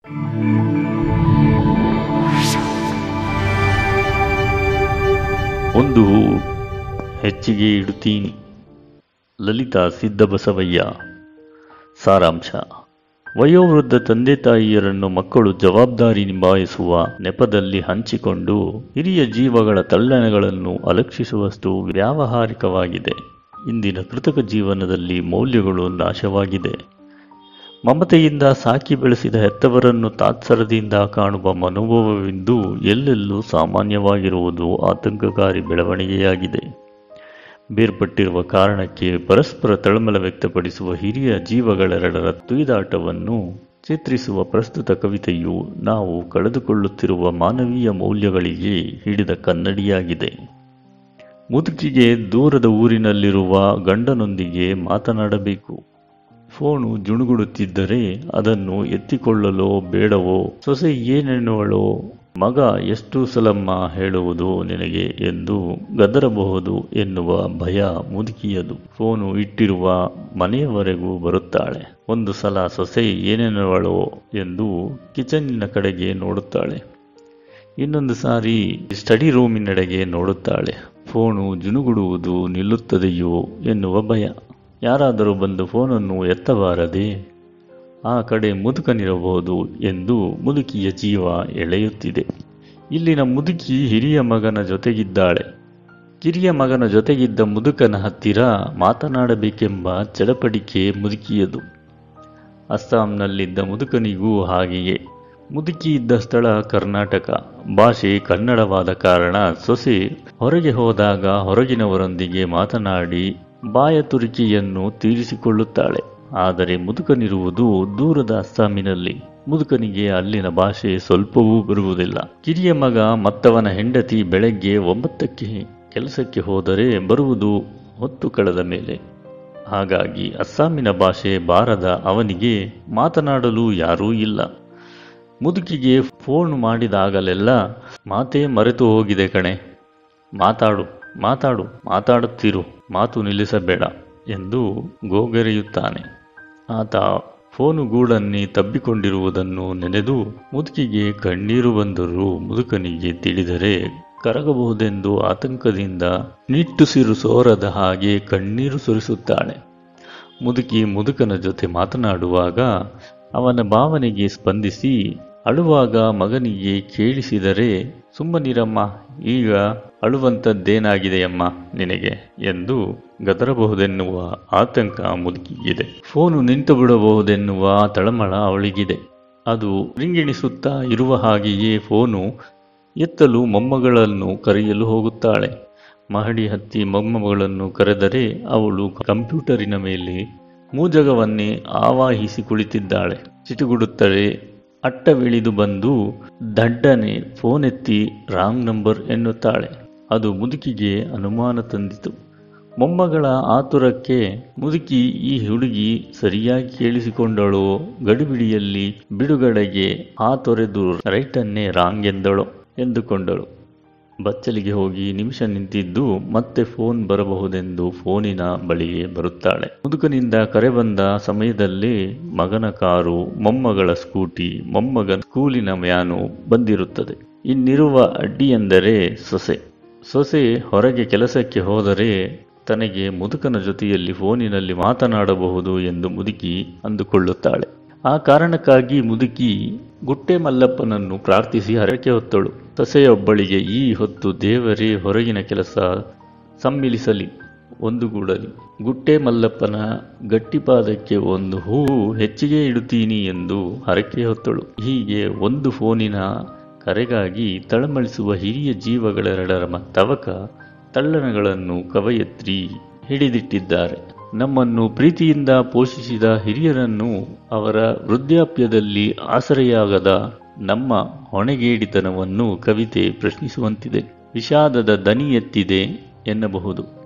ಒಂದು ಹೆಚ್ಚಿಗೆ ಇಡುತ್ತೀನಿ ಲಲಿತಾ ಸಿದ್ದಬಸವಯ್ಯ ಸಾರಾಂಶ ವಯೋವೃದ್ಧ ತಂದೆ ತಾಯಿಯರನ್ನು ಮಕ್ಕಳು ಜವಾಬ್ದಾರಿ ನಿಭಾಯಿಸುವ ನೆಪದಲ್ಲಿ ಹಂಚಿಕೊಂಡು ಹಿರಿಯ ಜೀವಗಳ ತಲ್ಲಣಗಳನ್ನು ಅಲಕ್ಷಿಸುವಷ್ಟು ವ್ಯಾವಹಾರಿಕವಾಗಿದೆ ಇಂದಿನ ಕೃತಕ ಜೀವನದಲ್ಲಿ ಮೌಲ್ಯಗಳು ನಾಶವಾಗಿದೆ ಮಮತೆಯಿಂದ ಸಾಕಿ ಬೆಳೆಸಿದ ಹೆತ್ತವರನ್ನು ತಾತ್ಸರದಿಂದ ಕಾಣುವ ಮನೋಭಾವವಿಂದು ಎಲ್ಲೆಲ್ಲೂ ಸಾಮಾನ್ಯವಾಗಿರುವುದು ಆತಂಕಕಾರಿ ಬೆಳವಣಿಗೆಯಾಗಿದೆ ಬೇರ್ಪಟ್ಟಿರುವ ಕಾರಣಕ್ಕೆ ಪರಸ್ಪರ ತಳಮಳ ವ್ಯಕ್ತಪಡಿಸುವ ಹಿರಿಯ ಜೀವಗಳೆರಡರ ತುಯ್ದಾಟವನ್ನು ಚಿತ್ರಿಸುವ ಪ್ರಸ್ತುತ ಕವಿತೆಯು ನಾವು ಕಳೆದುಕೊಳ್ಳುತ್ತಿರುವ ಮಾನವೀಯ ಮೌಲ್ಯಗಳಿಗೆ ಹಿಡಿದ ಕನ್ನಡಿಯಾಗಿದೆ ಮುದುಕಿಗೆ ದೂರದ ಊರಿನಲ್ಲಿರುವ ಗಂಡನೊಂದಿಗೆ ಮಾತನಾಡಬೇಕು ಫೋನು ಜುಣುಗುಡುತ್ತಿದ್ದರೆ ಅದನ್ನು ಎತ್ತಿಕೊಳ್ಳಲೋ ಬೇಡವೋ ಸೊಸೆ ಏನೆನ್ನುವಳೋ ಮಗ ಎಷ್ಟು ಸಲಮ್ಮ ಹೇಳುವುದು ನಿನಗೆ ಎಂದು ಗದರಬಹುದು ಎನ್ನುವ ಭಯ ಮುದುಕಿಯದು ಫೋನು ಇಟ್ಟಿರುವ ಮನೆಯವರೆಗೂ ಬರುತ್ತಾಳೆ ಒಂದು ಸಲ ಸೊಸೆ ಏನೆನ್ನುವಳೋ ಎಂದು ಕಿಚನ್ನಿನ ಕಡೆಗೆ ನೋಡುತ್ತಾಳೆ ಇನ್ನೊಂದು ಸಾರಿ ಸ್ಟಡಿ ರೂಮಿನೆಡೆಗೆ ನೋಡುತ್ತಾಳೆ ಫೋನು ಜುಣುಗುಡುವುದು ನಿಲ್ಲುತ್ತದೆಯೋ ಎನ್ನುವ ಭಯ ಯಾರಾದರೂ ಬಂದು ಫೋನನ್ನು ಎತ್ತಬಾರದೆ ಆ ಕಡೆ ಮುದುಕನಿರಬಹುದು ಎಂದು ಮುದುಕಿಯ ಜೀವ ಎಳೆಯುತ್ತಿದೆ ಇಲ್ಲಿನ ಮುದುಕಿ ಹಿರಿಯ ಮಗನ ಜೊತೆಗಿದ್ದಾಳೆ ಕಿರಿಯ ಮಗನ ಜೊತೆಗಿದ್ದ ಮುದುಕನ ಹತ್ತಿರ ಮಾತನಾಡಬೇಕೆಂಬ ಚಡಪಡಿಕೆ ಮುದುಕಿಯದು ಅಸ್ಸಾಂನಲ್ಲಿದ್ದ ಮುದುಕನಿಗೂ ಹಾಗೆಯೇ ಮುದುಕಿ ಇದ್ದ ಸ್ಥಳ ಕರ್ನಾಟಕ ಭಾಷೆ ಕನ್ನಡವಾದ ಕಾರಣ ಸೊಸೆ ಹೊರಗೆ ಹೋದಾಗ ಹೊರಗಿನವರೊಂದಿಗೆ ಮಾತನಾಡಿ ಬಾಯ ತುರಿಕೆಯನ್ನು ತೀರಿಸಿಕೊಳ್ಳುತ್ತಾಳೆ ಆದರೆ ಮುದುಕನಿರುವುದು ದೂರದ ಅಸ್ಸಾಮಿನಲ್ಲಿ ಮುದುಕನಿಗೆ ಅಲ್ಲಿನ ಭಾಷೆ ಸ್ವಲ್ಪವೂ ಬರುವುದಿಲ್ಲ ಕಿರಿಯ ಮಗ ಮತ್ತವನ ಹೆಂಡತಿ ಬೆಳಗ್ಗೆ ಒಂಬತ್ತಕ್ಕೆ ಕೆಲಸಕ್ಕೆ ಹೋದರೆ ಬರುವುದು ಹೊತ್ತು ಕಳೆದ ಮೇಲೆ ಹಾಗಾಗಿ ಅಸ್ಸಾಮಿನ ಭಾಷೆ ಬಾರದ ಅವನಿಗೆ ಮಾತನಾಡಲು ಯಾರೂ ಇಲ್ಲ ಮುದುಕಿಗೆ ಫೋನ್ ಮಾಡಿದಾಗಲೆಲ್ಲ ಮಾತೇ ಮರೆತು ಹೋಗಿದೆ ಕಣೆ ಮಾತಾಡು ಮಾತಾಡು ಮಾತಾಡುತ್ತಿರು ಮಾತು ನಿಲ್ಲಿಸಬೇಡ ಎಂದು ಗೋಗರೆಯುತ್ತಾನೆ ಆತ ಫೋನು ಗೂಡನ್ನೇ ತಬ್ಬಿಕೊಂಡಿರುವುದನ್ನು ನೆನೆದು ಮುದುಕಿಗೆ ಕಣ್ಣೀರು ಬಂದರೂ ಮುದುಕನಿಗೆ ತಿಳಿದರೆ ಕರಗಬಹುದೆಂದು ಆತಂಕದಿಂದ ನಿಟ್ಟುಸಿರು ಸೋರದ ಹಾಗೆ ಕಣ್ಣೀರು ಸುರಿಸುತ್ತಾಳೆ ಮುದುಕಿ ಮುದುಕನ ಜೊತೆ ಮಾತನಾಡುವಾಗ ಅವನ ಭಾವನೆಗೆ ಸ್ಪಂದಿಸಿ ಅಳುವಾಗ ಮಗನಿಗೆ ಕೇಳಿಸಿದರೆ ಸುಮ್ಮನಿರಮ್ಮ ಈಗ ಅಳುವಂಥದ್ದೇನಾಗಿದೆಯಮ್ಮ ನಿನಗೆ ಎಂದು ಗದರಬಹುದೆನ್ನುವ ಆತಂಕ ಮುದುಕಿಗಿದೆ ಫೋನು ನಿಂತು ಬಿಡಬಹುದೆನ್ನುವ ತಳಮಳ ಅವಳಿಗಿದೆ ಅದು ರಿಂಗಿಣಿಸುತ್ತಾ ಇರುವ ಹಾಗೆಯೇ ಫೋನು ಎತ್ತಲು ಮೊಮ್ಮಗಳನ್ನು ಕರೆಯಲು ಹೋಗುತ್ತಾಳೆ ಮಹಡಿ ಹತ್ತಿ ಮೊಮ್ಮಗಳನ್ನು ಕರೆದರೆ ಅವಳು ಕಂಪ್ಯೂಟರಿನ ಮೇಲೆ ಮೂಜಗವನ್ನೇ ಆವಾಹಿಸಿ ಕುಳಿತಿದ್ದಾಳೆ ಚಿಟುಗುಡುತ್ತಲೇ ಅಟ್ಟವಿಳಿದು ಬಂದು ದಡ್ಡನೆ ಫೋನ್ ಎತ್ತಿ ರಾಂಗ್ ನಂಬರ್ ಎನ್ನುತ್ತಾಳೆ ಅದು ಮುದುಕಿಗೆ ಅನುಮಾನ ತಂದಿತು ಮೊಮ್ಮಗಳ ಆತುರಕ್ಕೆ ಮುದುಕಿ ಈ ಹುಡುಗಿ ಸರಿಯಾಗಿ ಕೇಳಿಸಿಕೊಂಡಳೋ ಗಡಿಬಿಡಿಯಲ್ಲಿ ಬಿಡುಗಡೆಗೆ ಆ ತೊರೆದು ರೈಟನ್ನೇ ರಾಂಗ್ ಎಂದಳು ಎಂದುಕೊಂಡಳು ಬಚ್ಚಲಿಗೆ ಹೋಗಿ ನಿಮಿಷ ನಿಂತಿದ್ದು ಮತ್ತೆ ಫೋನ್ ಬರಬಹುದೆಂದು ಫೋನಿನ ಬಳಿಗೆ ಬರುತ್ತಾಳೆ ಮುದುಕನಿಂದ ಕರೆ ಬಂದ ಸಮಯದಲ್ಲಿ ಮಗನ ಕಾರು ಮೊಮ್ಮಗಳ ಸ್ಕೂಟಿ ಮೊಮ್ಮಗನ ಸ್ಕೂಲಿನ ವ್ಯಾನು ಬಂದಿರುತ್ತದೆ ಇನ್ನಿರುವ ಅಡ್ಡಿ ಎಂದರೆ ಸೊಸೆ ಸೊಸೆ ಹೊರಗೆ ಕೆಲಸಕ್ಕೆ ಹೋದರೆ ತನಗೆ ಮುದುಕನ ಜೊತೆಯಲ್ಲಿ ಫೋನಿನಲ್ಲಿ ಮಾತನಾಡಬಹುದು ಎಂದು ಮುದುಕಿ ಅಂದುಕೊಳ್ಳುತ್ತಾಳೆ ಆ ಕಾರಣಕ್ಕಾಗಿ ಮುದುಕಿ ಗುಟ್ಟೆ ಮಲ್ಲಪ್ಪನನ್ನು ಪ್ರಾರ್ಥಿಸಿ ಹರಕೆ ಹೊತ್ತಳು ಸೊಸೆಯೊಬ್ಬಳಿಗೆ ಈ ಹೊತ್ತು ದೇವರೇ ಹೊರಗಿನ ಕೆಲಸ ಸಮ್ಮಿಲಿಸಲಿ ಒಂದುಗೂಡಲಿ ಗುಟ್ಟೆ ಮಲ್ಲಪ್ಪನ ಗಟ್ಟಿಪಾದಕ್ಕೆ ಒಂದು ಹೂವು ಹೆಚ್ಚಿಗೆ ಇಡುತ್ತೀನಿ ಎಂದು ಹರಕೆ ಹೊತ್ತಳು ಹೀಗೆ ಒಂದು ಫೋನಿನ ಕರೆಗಾಗಿ ತಳಮಳಿಸುವ ಹಿರಿಯ ಜೀವಗಳೆರಡರ ತವಕ ತಳ್ಳಣಗಳನ್ನು ಕವಯತ್ರಿ ಹಿಡಿದಿಟ್ಟಿದ್ದಾರೆ ನಮ್ಮನ್ನು ಪ್ರೀತಿಯಿಂದ ಪೋಷಿಸಿದ ಹಿರಿಯರನ್ನು ಅವರ ವೃದ್ಧಾಪ್ಯದಲ್ಲಿ ಆಸರೆಯಾಗದ ನಮ್ಮ ಹೊಣೆಗೇಡಿತನವನ್ನು ಕವಿತೆ ಪ್ರಶ್ನಿಸುವಂತಿದೆ ವಿಷಾದದ ದನಿ ಎತ್ತಿದೆ ಎನ್ನಬಹುದು